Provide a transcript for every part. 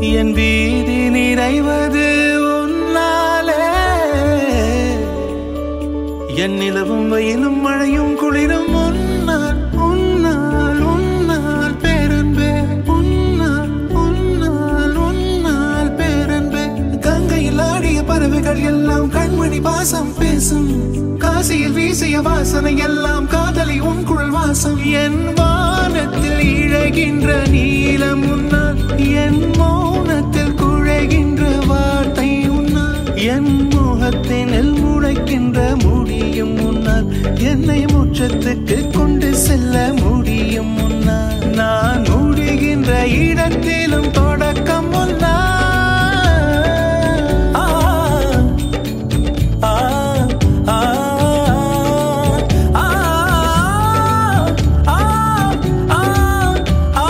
என் வீதி நிறைவது உன்னாலே என் நிலவும் வெயிலும் மழையும் குளிரும் உன்னால் உன்னால் உன்னால் பேரன்பே உன்னால் உன்னால் உன்னால் பேரன்பே கங்கையில் ஆடிய பறவைகள் எல்லாம் கண்மணி பாசம் பேசும் காசியில் வீசிய வாசனை எல்லாம் காதலி உன் குழல் வாசம் என் வானத்தில் இழகின்ற நீலம் உன்னால் என் மௌனத்தில் குழைகின்ற வார்த்தை உன்னால் என் முகத்தினில் முளைக்கின்ற முடியும் முன்னால் என்னை முற்றத்துக்கு கொண்டு செல்ல முடியும் முன்னால் நான் முடிகின்ற இடத்திலும் தொடக்கம் முன்னால் ஆ, ஆ, ஆ, ஆ, ஆ, ஆ, ஆ.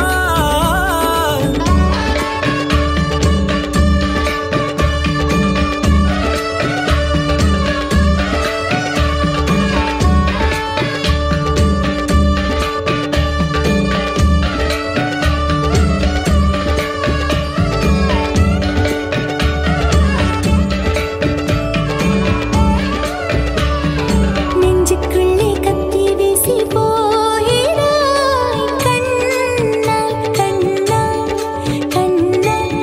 நெஞ்சுக்குள்ளே கத்தி வீசி போகிறாய் கண்ணால் கண்ணால் கண்ணால்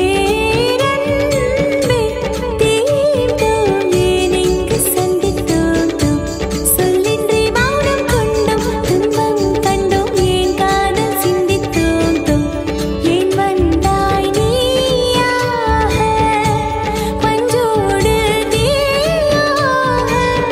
பேரன்பே தீண்டோம் ஏன் இங்கு சந்தித்தோம் சொல்லின்றி மௌனம் கொண்டோம் துன்பம் கண்டோம் ஏன் காதல் சிந்தித்தோம் ஏன் வந்தாய் நீயாக பஞ்சோடு தீயாக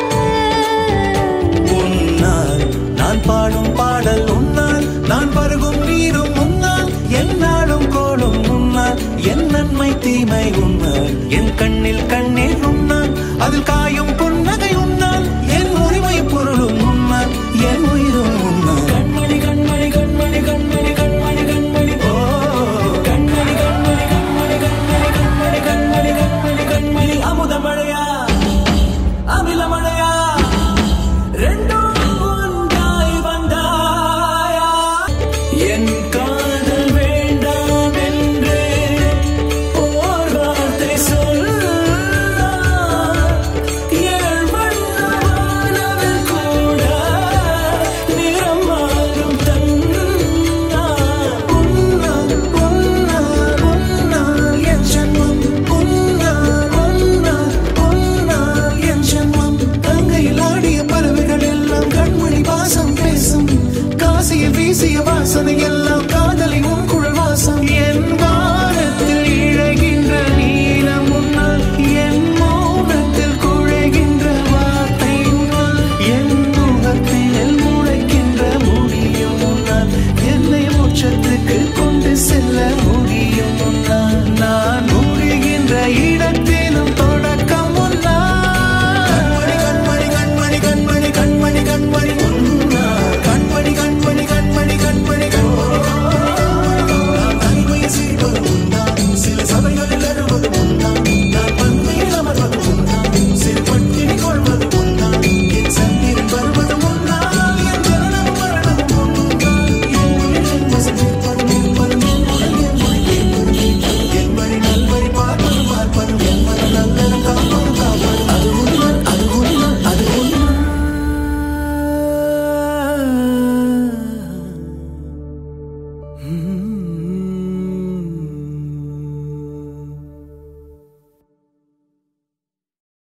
உன்னால் நான் பாடும் பாடல் உன்னால் நான் பருகும் நீரும் உன்னால் என்னாலும் கோலும் உன்னால் என் நன்மை தீமை உன்னால் என் கண்ணில் கண்ணீர் உன்னால் அதில் காயும் புன்னகை உன்னால் என் உரிமை பொருளும் உன்னால் என் உயிரும் உன்னால் கண்மணி கண்மணி கண்மணி கண்மணி கண்மணி கண்மணி ஓ கண்மணி கண்மணி கண்மணி கண்மணி கண்மணி கண்மணி கண்மணி கண்மணி அமுத மழையா அமில மழையா ரெண்டும் ஒன்றாய் வந்தாயா என் காதல் வேண்டாம் என்று ஓர் வார்த்தை சொல்லார். ஏழ் வண்ணமானவள் கூட நிறம் மாறும் தன்னார். உன்னால், உன்னால், உன்னால் என் ஜென்மம். உன்னால், உன்னால், உன்னால் என் ஜென்மம். கங்கையில் ஆடிய பறவைகள் எல்லாம் கண்மணி வாசம் பேசும் காசியில் வீசிய வாசனை எல்லாம் காதலி உன் குழல் வாசம் என் வானத்தில் இழகின்ற நீலம் உன்னால் என் மௌனத்தில் குழைகின்ற வார்த்தை உன்னால் என் முகத்தில் முளைக்கின்ற முடியும் உன்னால் என்னை மோட்சத்துக்கு கொண்டு செல்ல முடியும் உன்னால் நான் முடிகின்ற இடத்திலும் தொடக்கம் உன்னால் கண்மணி கண்மணி கண்மணி கண்மணி கண்மணி உன்னால் கண்மணி கண்மணி கண்மணி கண்மணி கண்மணி நான் தனிமையில் சிரிப்பது உன்னால் சில சபைகளில் அழுவது உன்னால் நான் பன்மையில் அமர்வது உன்னால் சிறு பட்டினி கொள்வது உன்னால் என் சந்திரன் வருவது உன்னால் என் ஜனனம் மரணம் உன்னால் என் உயிரின் வசதிப்பது நிற்பது என் உடல் என் மொழி கேட்பது என் வழி நல்வழி பார்ப்பது பார்ப்பது என் மன நல்லறம் காப்பது காப்பது அது உண்மை அது உண்மை அது உண்மை Mm-hmm.